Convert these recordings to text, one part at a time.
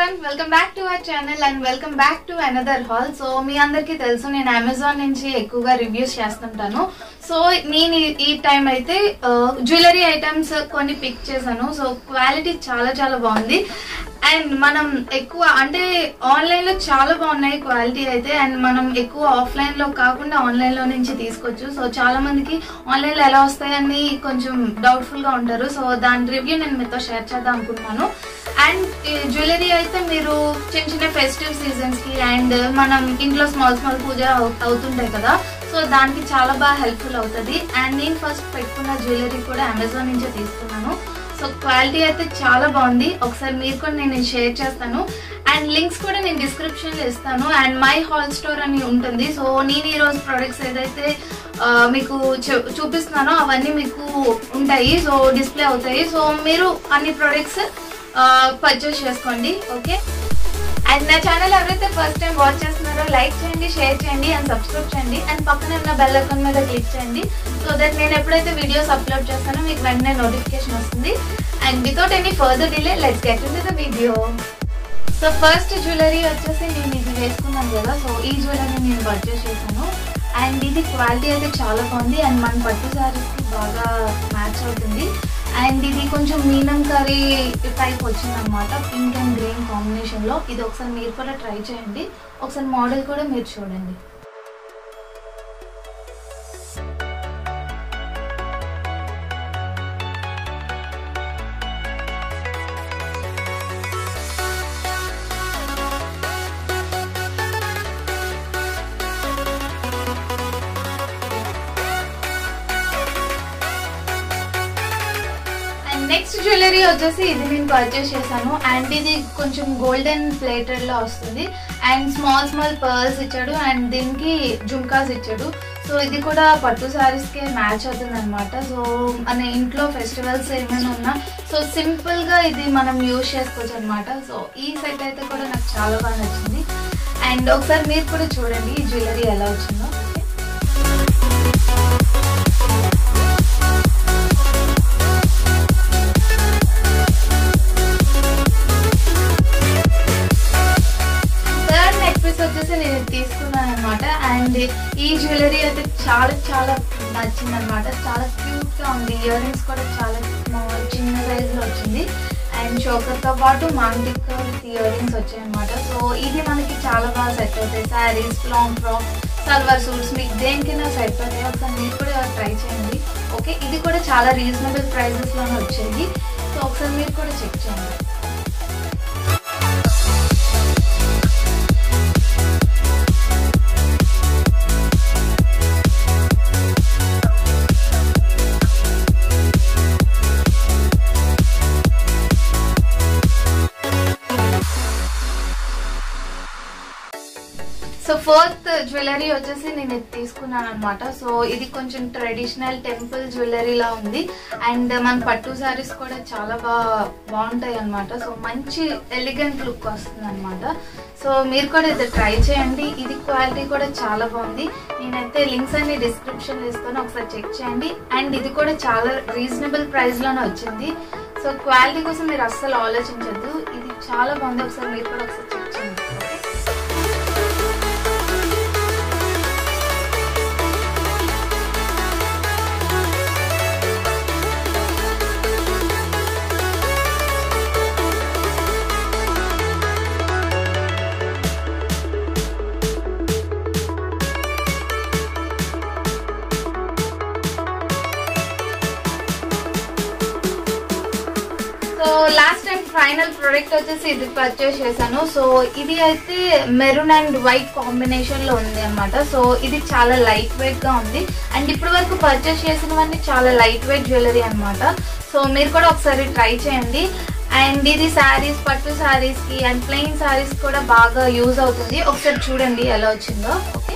everyone welcome back to our channel and welcome back to another haul so మీ అందరికీ తెలుసు నేను Amazon నుంచి ఎక్కువగా రివ్యూస్ చేస్తుంటాను సో నేను ఈ- ఈ టైం అయితే జ్యువెలరీ ఐటమ్స్ కొన్ని పిక్ చేశాను సో క్వాలిటీ చాలా చాలా బాగుంది అండ్ మనం ఎక్కువ అంటే ఆన్లైన్ లో చాలా బాగున్నాయి క్వాలిటీ అయితే అండ్ మనం ఎక్కువ ఆఫ్లైన్ లో కాకుండా ఆన్లైన్ లో నుంచి తీసుకోవచ్చు సో చాలా మందికి ఆన్లైన్ లో ఎలా వస్తాయని కొంచెం డౌట్ఫుల్ గా ఉంటారు సో దాని రివ్యూ నేను మీతో షేర్ చేద్దాం అనుకుంటున్నాను అండ్ జ్యువెలరీ అయితే మీరు చిన్న చిన్న ఫెస్టివ్ సీజన్స్ కి అండ్ మనం ఇంట్లో స్మాల్ స్మాల్ పూజ అవు- అవుతుంటాయి కదా సో దానికి చాలా బాగా హెల్ప్ఫుల్ అవుతుంది అండ్ నేను ఫస్ట్ పెట్టుకున్న జ్యువెలరీ కూడా అమెజాన్ నుంచే తీసుకున్నాను సో క్వాలిటీ అయితే చాలా బాగుంది ఒకసారి మీరు కూడా నేను షేర్ చేస్తాను అండ్ లింక్స్ కూడా నేను డిస్క్రిప్షన్ లో ఇస్తాను అండ్ మై హాల్ స్టోర్ అని ఉంటుంది సో నేను ఈ రోజు ప్రొడక్ట్స్ ఏదైతే ఆ, మీకు చూ- చూపిస్తున్నానో అవన్నీ మీకు ఉంటాయి సో డిస్ప్లే అవుతాయి సో మీరు అన్ని ప్రొడక్ట్స్ పర్చేస్ చేసుకోండి ఓకే అండ్ నా ఛానల్ ఎవరైతే ఫస్ట్ టైం వాచ్ చేస్తున్నారో లైక్ చేయండి షేర్ చేయండి అండ్ సబ్స్క్రైబ్ చేయండి అండ్ పక్కనే ఉన్న బెల్ ఐకాన్ మీద క్లిక్ చేయండి సో దట్ నేను ఎప్పుడైతే వీడియోస్ అప్లోడ్ చేస్తానో మీకు వెంటనే నోటిఫికేషన్ వస్తుంది and without any further delay let's get in the video so first jewellery వచ్చేసి నేను ఇది వేసుకున్నాను కదా సో ఈ జ్యువెలరీ నేను పర్చేస్ చేశాను అండ్ ఇది క్వాలిటీ అయితే చాలా బాగుంది అండ్ మన పట్టు శారీస్కి బాగా మ్యాచ్ అవుతుంది అండ్ ఇది కొంచెం మీనంకరీ టైప్ వచ్చింది అనమాట పింక్ అండ్ గ్రీన్ కాంబినేషన్లో ఇది ఒకసారి మీరు కూడా ట్రై చేయండి ఒకసారి మోడల్ కూడా మీరు చూడండి అండ్ నెక్స్ట్ జ్యువెలరీ వచ్చేసి ఇది నేను పర్చేస్ చేశాను అండ్ ఇది కొంచెం గోల్డెన్ ప్లేటెడ్ లో వస్తుంది అండ్ స్మాల్ స్మాల్ పర్ల్స్ ఇచ్చాడు అండ్ దీనికి జుమ్కాస్ ఇచ్చాడు సో ఇది కూడా పట్టు సారీస్ కి మ్యాచ్ అవుతుంది అనమాట సో మన ఇంట్లో ఫెస్టివల్స్ ఏమైనా ఉన్నా సో సింపుల్ గా ఇది మనం యూజ్ చేసుకోవచ్చు అనమాట సో ఈ సెట్ అయితే కూడా నాకు చాలా బాగా నచ్చింది అండ్ ఒకసారి మీరు కూడా చూడండి ఈ జ్యువెలరీ ఎలా వచ్చిందో ఓకే థర్డ్ నెక్ పీస్ వచ్చేసి నేను ఇది తీసుకున్నాను అనమాట అండ్ ఈ జ్యువెలరీ అయితే చాలా చాలా నచ్చింది అనమాట చాలా క్యూట్ గా ఉంది ఇయర్ రింగ్స్ కూడా చాలా small, చిన్న సైజ్ లో వచ్చింది అండ్ చోకర్ తో పాటు మాంటిక్ ఇయర్ రింగ్స్ వచ్చాయి అనమాట సో ఇది మనకి చాలా బాగా సెట్ అవుతాయి saris long frock salwar suits మీకు దేనికైనా సెట్ అవుతాయి ఒకసారి మీరు కూడా ట్రై చేయండి ఓకే ఇది కూడా చాలా రీజనబుల్ ప్రైజెస్ లోనే వచ్చేది సో ఒకసారి మీరు కూడా చెక్ చేయండి సో ఫోర్త్ జ్యువెలరీ వచ్చేసి నేను ఇది తీసుకున్నాను అనమాట సో ఇది కొంచెం ట్రెడిషనల్ టెంపుల్ జ్యువెలరీ లా ఉంది అండ్ మన పట్టు సారీస్ కూడా చాలా బాగా బాగుంటాయి అనమాట సో మంచి ఎలిగెంట్ లుక్ వస్తుంది అనమాట సో మీరు కూడా ఇది ట్రై చేయండి ఇది క్వాలిటీ కూడా చాలా బాగుంది నేనైతే లింక్స్ అన్ని డిస్క్రిప్షన్ ఇస్తాను ఒకసారి చెక్ చేయండి అండ్ ఇది కూడా చాలా రీజనబుల్ ప్రైస్ లోనే వచ్చింది సో క్వాలిటీ కోసం మీరు అస్సలు ఆలోచించద్దు ఇది చాలా బాగుంది ఒకసారి మీరు కూడా ఒకసారి చెక్ చేయండి okay so last time final product వచ్చేసి ఇది పర్చేస్ చేశాను సో ఇది అయితే మెరూన్ అండ్ వైట్ కాంబినేషన్ లో ఉంది అనమాట సో ఇది చాలా లైట్ వెయిట్ గా ఉంది అండ్ ఇప్పటి వరకు పర్చేస్ చేసినవన్నీ చాలా లైట్ వెయిట్ జ్యువెలరీ అన్నమాట సో మీరు కూడా ఒకసారి ట్రై చేయండి అండ్ ఇది శారీస్ పట్టు శారీస్ కి అండ్ ప్లెయిన్ శారీస్ కూడా బాగా యూజ్ అవుతుంది ఒకసారి చూడండి ఎలా వచ్చిందో ఓకే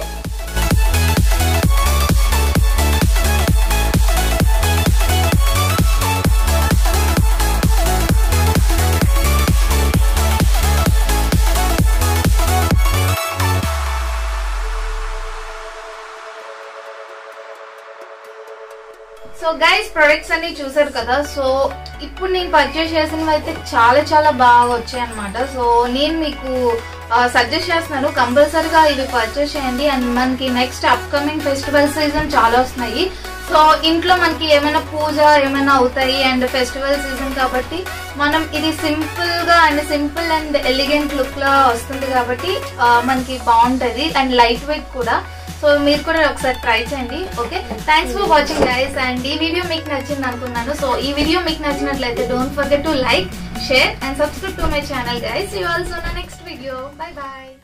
సో గైస్ ప్రొడక్ట్స్ అన్ని చూసారు కదా సో ఇప్పుడు నేను పర్చేస్ చేసినవి అయితే చాలా చాలా బాగా వచ్చాయి అనమాట సో నేను మీకు సజెస్ట్ చేస్తున్నాను కంపల్సరీగా ఇవి పర్చేస్ చేయండి అండ్ మనకి నెక్స్ట్ అప్కమింగ్ ఫెస్టివల్ సీజన్ చాలా వస్తున్నాయి సో ఇంట్లో మనకి ఏమైనా పూజ ఏమైనా అవుతాయి అండ్ ఫెస్టివల్ సీజన్ కాబట్టి మనం ఇది సింపుల్ గా and simple and elegant look లా వస్తుంది కాబట్టి ఆ, మనకి బాగుంటది అండ్ లైట్ వెయిట్ కూడా సో మీరు కూడా ఒకసారి ట్రై చేయండి okay thanks for watching guys and ఈ వీడియో మీకు నచ్చింది అనుకున్నాను సో ఈ వీడియో మీకు నచ్చినట్లయితే don't forget to like share and subscribe to my channel guys you also నా నెక్స్ట్ వీడియో బై బాయ్